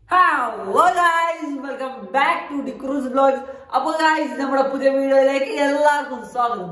Hello guys welcome back to D'Cruz blogs അപ്പോൾ guys നമ്മുടെ പുതിയ വീഡിയോയിലേക്ക് എല്ലാവർക്കും സ്വാഗതം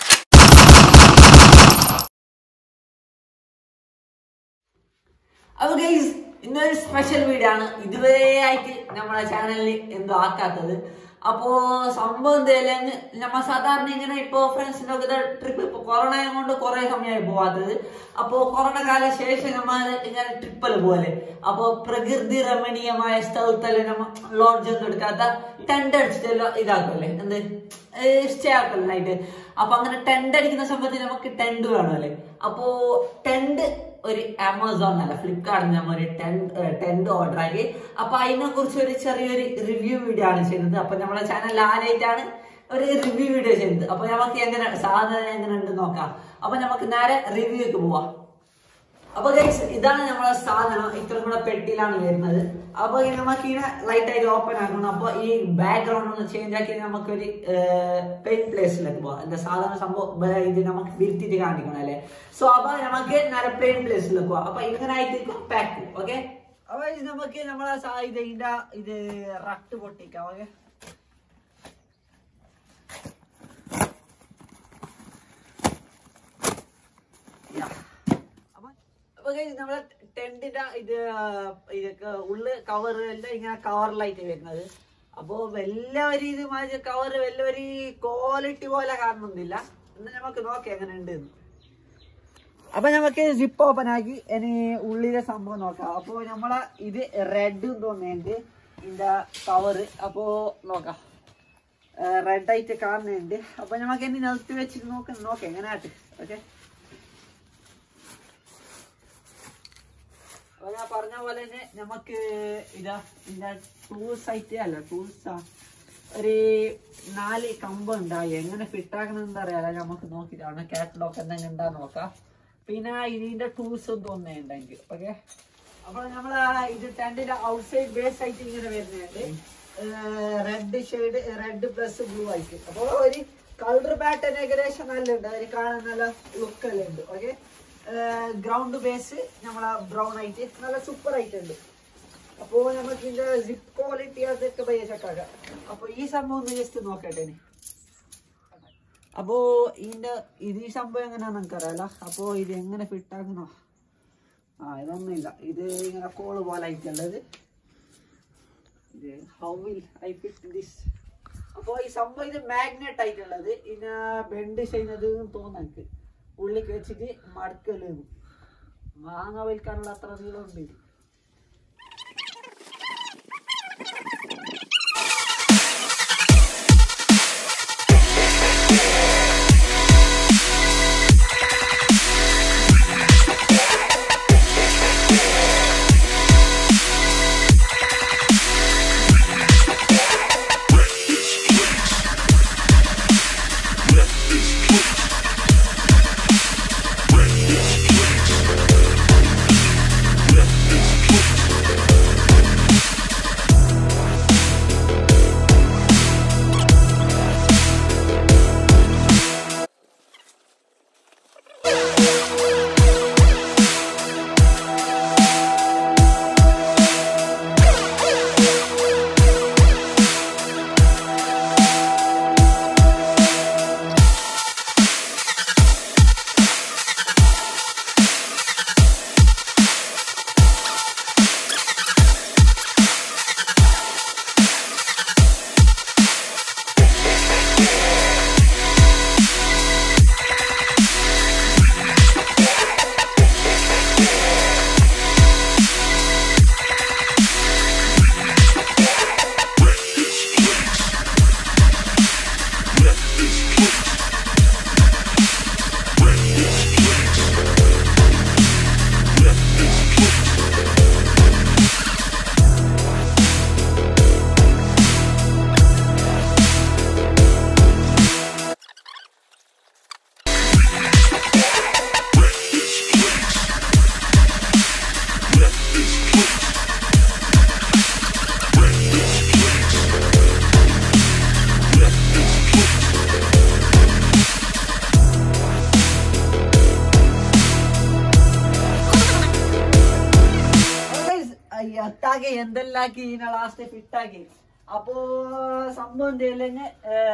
അപ്പൊ ഗൈസ് ഇന്നൊരു സ്പെഷ്യൽ വീഡിയോ ആണ് ഇതുവരെ ആയിട്ട് നമ്മുടെ ചാനലിൽ എന്തോ ആക്കാത്തത് അപ്പോ സംഭവം എന്തായാലും നമ്മ സാധാരണ ഇങ്ങനെ ഇപ്പോ ഫ്രണ്ട്സിന്റെ ഒക്കെ ട്രിപ്പ് ഇപ്പൊ കൊറോണ കൊണ്ട് കുറെ സമയമായി പോവാത്തത് അപ്പോ കൊറോണ കാല ശേഷം നമ്മ ഇങ്ങനെ ട്രിപ്പല് പോലെ അപ്പോ പ്രകൃതി രമണീയമായ സ്ഥലത്തല്ലേ നമ്മ ലോഡ്ജ് ഒന്നും എടുക്കാത്ത ടെന്റ് അടിച്ചിട്ടല്ലോ ഇതാക്കുമല്ലേ എന്ത് സ്റ്റേ ആക്കല്ലോ നൈറ്റ് അപ്പൊ അങ്ങനെ ടെന്റ് അടിക്കുന്ന സമയത്ത് നമുക്ക് ടെന്റ് വേണമല്ലേ അപ്പോ ടെന്റ് ഒരു ആമസോൺ അല്ല ഫ്ലിപ്കാർട്ടിൽ നമ്മൾ ഒരു ടെന്റ് ഓർഡർ ആക്കി അപ്പൊ അതിനെ കുറിച്ച് ഒരു ചെറിയൊരു റിവ്യൂ വീഡിയോ ആണ് ചെയ്യുന്നത് അപ്പൊ നമ്മളെ ചാനൽ ആദ്യമായിട്ടാണ് ഒരു റിവ്യൂ വീഡിയോ ചെയ്യുന്നത് അപ്പൊ നമുക്ക് എങ്ങനെ സാധനം എങ്ങനെ ഉണ്ട് നോക്കാം അപ്പൊ നമുക്ക് നേരെ റിവ്യൂക്ക് പോവാം അപ്പൊ ഗൈസ് ഇതാണ് നമ്മളെ സാധനം ഇത്ര കൂടെ പെട്ടിയിലാണ് വരുന്നത് അപ്പൊ ഇനി നമുക്ക് ഇതിനെ ലൈറ്റ് ആയിട്ട് ഓപ്പൺ ആക്കണം അപ്പൊ ഈ ബാക്ക്ഗ്രൗണ്ട് ഒന്ന് ചേഞ്ച് ആക്കി നമുക്ക് ഒരു പെയിൻ പ്ലേസിലേക്ക് പോവാം എന്താ സാധാരണ സംഭവം ബ- ഇത് നമുക്ക് വിരുത്തിട്ട് കാണിക്കണം അല്ലേ സോ അപ്പൊ നമുക്ക് നേരെ പ്ലെയിൻ പ്ലേസിലേക്ക് പോവാം അപ്പൊ ഇങ്ങനെ ആയിട്ടിരിക്കും പാക്ക് ഓക്കെ അപ്പൊ ഇത് നമുക്ക് നമ്മളെ സാ- ഇത് ഇതിന്റെ ഇത് റട്ട് പൊട്ടിക്കാം ഓക്കെ അപ്പൊ അപ്പൊ guys നമ്മളെ ടെന്റിന്റെ ഇത് ആ, ഇതൊക്കെ ഉള്ളു കവർ എല്ലാം ഇങ്ങനെ കവറിലായിട്ട് വരുന്നത് അപ്പൊ വലിയ ഒരു ഇത് മാതിരി കവർ വലിയ ഒരു ക്വാളിറ്റി പോലെ കാണുന്നില്ല എന്ന് നമുക്ക് നോക്കാം എങ്ങനെ ഉണ്ട് അപ്പൊ നമുക്ക് സിപ്പ് ഓപ്പൺ ആക്കി ഇനി ഉള്ളിലെ സംഭവം നോക്കാം അപ്പൊ നമ്മളെ ഇത് റെഡ് തോന്നുന്നുണ്ട് ഇതിന്റെ കവറ് അപ്പോ നോക്കാം റെഡ് ആയിട്ട് കാണുന്നുണ്ട് അപ്പൊ നമുക്ക് ഇനി നിലത്ത് വെച്ചിട്ട് നോക്കാം നോക്കാം എങ്ങനെ ആട്ട് ഓക്കെ അപ്പൊ ഞാൻ പറഞ്ഞ പോലെ തന്നെ നമുക്ക് ഇതാ ഇതിന്റെ ടൂൾസ് ആയിട്ട് അല്ല ടൂൾസ് ഒരു നാല് കമ്പ് ഉണ്ടായി എങ്ങനെ ഫിറ്റാക്കണം എന്താ അറിയാലോ നമുക്ക് നോക്കിയിട്ടാണ് കാറ്റലോഗ് എന്തെങ്കിലും ഉണ്ടാ നോക്കാം പിന്നെ ഇതിന്റെ ടൂൾസ് തോന്നുന്നുണ്ടെങ്കിൽ ഓക്കെ അപ്പോൾ നമ്മൾ ഇത് ടെന്റിന്റെ ഔട്ട്സൈഡ് ബേസ് ആയിട്ട് ഇങ്ങനെ വരുന്നുണ്ട് red shade red plus blue ആയിട്ട് അപ്പോൾ ഒരു കളർ പാറ്റേൺ ഏകദേശം നല്ല ഉണ്ട് അതിന് കാണാൻ നല്ല ലുക്ക് എല്ലാം ഉണ്ട് ഓക്കെ ഗ്രൗണ്ട് ബേസ് നമ്മളെ ബ്രൗൺ ആയിട്ട് നല്ല സൂപ്പർ ആയിട്ടുണ്ട് അപ്പോ നമുക്ക് ഇതിന്റെ സിപ്പ് ക്വാളിറ്റി അതൊക്കെ പയ്യച്ചക്കാക്കാം അപ്പൊ ഈ സംഭവം ഒന്ന് ജസ്റ്റ് നോക്കട്ടെ ഇനി അപ്പോ ഇതിന്റെ ഇത് ഈ സംഭവം എങ്ങനെയാന്ന് എനിക്കറിയാലോ അപ്പോ ഇത് എങ്ങനെ ഫിറ്റ് ആക്കണോ ആ ഇതൊന്നുമില്ല ഇത് ഇങ്ങനെ കോള് പോലെ ആയിട്ടുള്ളത് ഇത് how will I fit this അപ്പോ ഈ സംഭവം ഇത് മാഗ്നറ്റ് ആയിട്ടുള്ളത് ഇതിനെ ബെൻഡ് ചെയ്യുന്നത് തോന്നുന്നു എനിക്ക് ഉള്ളിക്ക് വെച്ചിട്ട് മടക്കല് മാങ്ങ വലിക്കാനുള്ള അത്ര നീളം ഉണ്ട് ഇത് Let this അയ്യത്താകെ എന്തെല്ലാക്കി ഇതിനെ ലാസ്റ്റ് ഫിറ്റാക്കി അപ്പോ സംഭവം എന്തെങ്കിലും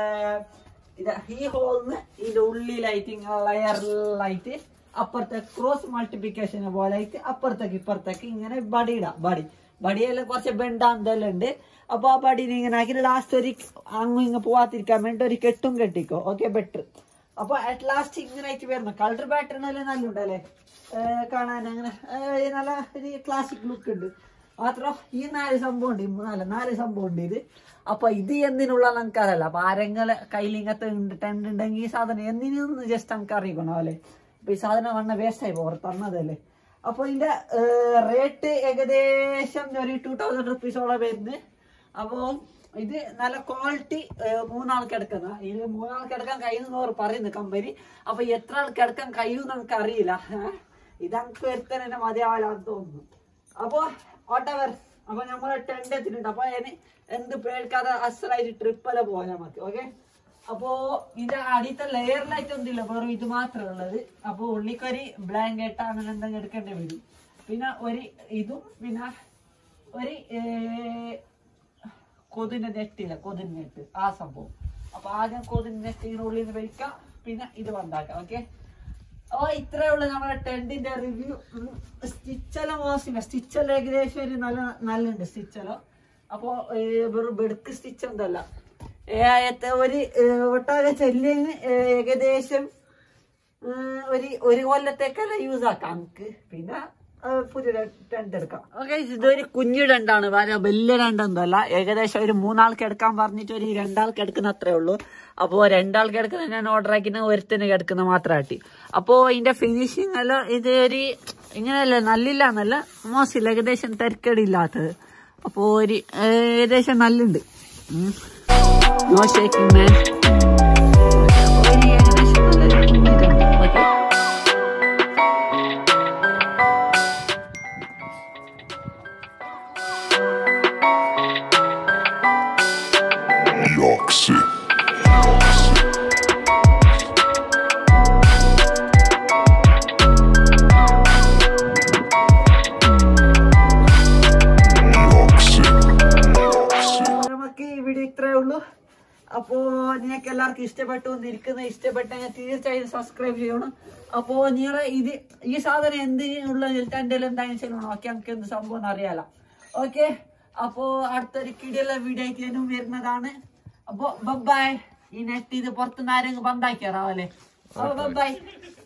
ഇത് ഈ ഹോളിന്ന് ഇതിന്റെ ഉള്ളിലായിട്ട് ഇങ്ങനെ ലെയറിലായിട്ട് അപ്പുറത്തെ ക്രോസ് മൾട്ടിപ്ലിക്കേഷൻ പോലെ ആയിട്ട് അപ്പുറത്തേക്ക് ഇപ്പുറത്തേക്ക് ഇങ്ങനെ ബടി ഇടാം ബടി ബടിയെല്ലാം കുറച്ച് ബെണ്ടാന്തെല്ലാം ഉണ്ട് അപ്പൊ ആ ബടിനെ ഇങ്ങനെ ആക്കി ലാസ്റ്റ് ഒരു അങ്ങും ഇങ്ങ് പോവാതിരിക്കാൻ വേണ്ടി ഒരു കെട്ടും കെട്ടിക്കോ ഓക്കെ ബെറ്റർ അപ്പൊ അറ്റ് ലാസ്റ്റ് ഇങ്ങനെ ആയിട്ട് വരുന്നു കളർ പാറ്റേൺ എല്ലാം നല്ല ഉണ്ടല്ലേ ഏർ കാണാൻ അങ്ങനെ ഏർ നല്ല ഒരു ക്ലാസിക് ലുക്ക് ഉണ്ട് മാത്രം ഈ നാല് സംഭവം ഉണ്ട് ഈ നാല് നാല് സംഭവം ഉണ്ട് ഇത് അപ്പൊ ഇത് എന്തിനുള്ള നമുക്കറിയില്ല അപ്പൊ ആരെങ്കിലും കയ്യിൽ ഇങ്ങനത്തെ ടെൻഡ് ഉണ്ടെങ്കിൽ ഈ സാധനം എന്തിനൊന്ന് ജസ്റ്റ് നമുക്ക് അറിയിക്കണം അല്ലേ അപ്പൊ ഈ സാധനം വന്ന വേസ്റ്റ് ആയി പോറ് തന്നതല്ലേ അപ്പൊ ഇതിന്റെ റേറ്റ് ഏകദേശം ഒരു ടൂ തൗസൻഡ് റുപ്പീസോളം വരുന്നത് അപ്പോ ഇത് നല്ല ക്വാളിറ്റി മൂന്നാൾക്ക് എടുക്കുന്ന ഇത് മൂന്നാൾക്ക് എടുക്കാൻ കഴിയുന്ന അവർ പറയുന്നു കമ്പനി അപ്പൊ എത്ര ആൾക്ക് എടുക്കാൻ കഴിയും നമുക്ക് അറിയില്ല ഇത് നമുക്ക് വരുത്താൻ തന്നെ മതിയാവില്ലാന്ന് തോന്നുന്നു അപ്പൊ ഓട്ടവർ അപ്പൊ നമ്മളെ ടെന്റ് എത്തിയിട്ടുണ്ട് അപ്പൊ അതിന് എന്ത് പേടിക്കാതെ അസലായിട്ട് ട്രിപ്പെല്ലാം പോകാം നമുക്ക് ഓക്കെ അപ്പോ ഇതിന്റെ അടിയത്തെ ലെയറിലായിട്ട് ഒന്നുമില്ല വെറും ഇത് മാത്രമേ ഉള്ളത് അപ്പൊ ഉള്ളിക്കൊരു ബ്ലാങ്കറ്റ് അങ്ങനെ എന്തെങ്കിലും എടുക്കേണ്ടി വരും പിന്നെ ഒരു ഇതും പിന്നെ ഒരു ഏർ, കൊതിന്റെ നെറ്റില്ല കൊതിന്റെ നെറ്റ് ആ സംഭവം അപ്പൊ ആദ്യം കൊതിന്റെ നെറ്റ് ഇങ്ങനെ ഉള്ളിൽ നിന്ന് വലിക്കാം പിന്നെ ഇത് ബന്ധാക്കാം ഓക്കെ ഓ ഇത്രേ ഉള്ളു നമ്മുടെ ടെന്റിന്റെ റിവ്യൂ സ്റ്റിച്ചെല്ലാം മോശമില്ല സ്റ്റിച്ചെല്ലാം ഏകദേശം ഒരു നല്ല നല്ലുണ്ട് സ്റ്റിച്ചെല്ലാം അപ്പോ ഏ, വെറും ബെടുക്ക് സ്റ്റിച്ച് എന്തല്ല ഏത്തെ ഒരു ഏ, ഒട്ടാകെ ചെല്ലിന് ഏകദേശം ഉം, ഒരു ഒരു കൊല്ലത്തേക്കെല്ലാം യൂസ് ആക്കാം നമുക്ക് പിന്നെ ആ, പുതിയ ടെന്റ് എടുക്കാം ഓക്കെ ഇതൊരു കുഞ്ഞു രണ്ടാണ് വര വലിയ രണ്ടൊന്നുമല്ല ഏകദേശം ഒരു മൂന്നാൾക്ക് എടുക്കാൻ പറഞ്ഞിട്ട് ഒരു രണ്ടാൾക്ക് എടുക്കുന്ന അത്രേ ഉള്ളൂ അപ്പോ രണ്ടാൾക്ക് എടുക്കുന്ന ഞാൻ ഓർഡർ ആക്കിന ഒരുത്തിന് എടുക്കുന്ന മാത്രമായിട്ട് അപ്പോ ഇതിന്റെ ഫിനിഷിങ് എല്ലാം ഇത് ഒരു ഇങ്ങനെയല്ല നല്ലില്ല എന്നല്ല മോശമില്ല ഏകദേശം തിരക്കേടില്ലാത്തത് അപ്പോ ഒരു ഏകദേശം നല്ലുണ്ട് നോ ഷേക്കിംഗ് മാൻ ഒരു ഏകദേശം നല്ലൊരു കുഞ്ഞു രണ്ട് ഓക്കെ Yoxi. Yoxi. Yoxi. നമുക്ക് ഈ വീഡിയോ ഇത്രേ ഉള്ളൂ അപ്പോ നിങ്ങൾക്ക് എല്ലാവർക്കും ഇഷ്ടപ്പെട്ടു എന്നിരിക്കുന്ന ഇഷ്ടപ്പെട്ടെങ്കിൽ തീർച്ചയായും സബ്സ്ക്രൈബ് ചെയ്യണം അപ്പോ നിങ്ങൾ ഇത് ഈ സാധനം എന്തിനുള്ള എന്റെ എന്തായാലും ചെയ്യണം ഓക്കെ നമുക്ക് എന്ത് സംഭവം എന്ന് അറിയാലോ ഓക്കെ അപ്പോ അടുത്തൊരു കിടിയുള്ള വീഡിയോ ആയിട്ട് ഞാനും വരുന്നതാണ് അപ്പോ ബൈ ഈ നെറ്റ് ഇത് പുറത്തുനിന്ന് ആരെങ്കിലും ബന്ധാക്കിയാറാവല്ലേ അപ്പൊ ബൈ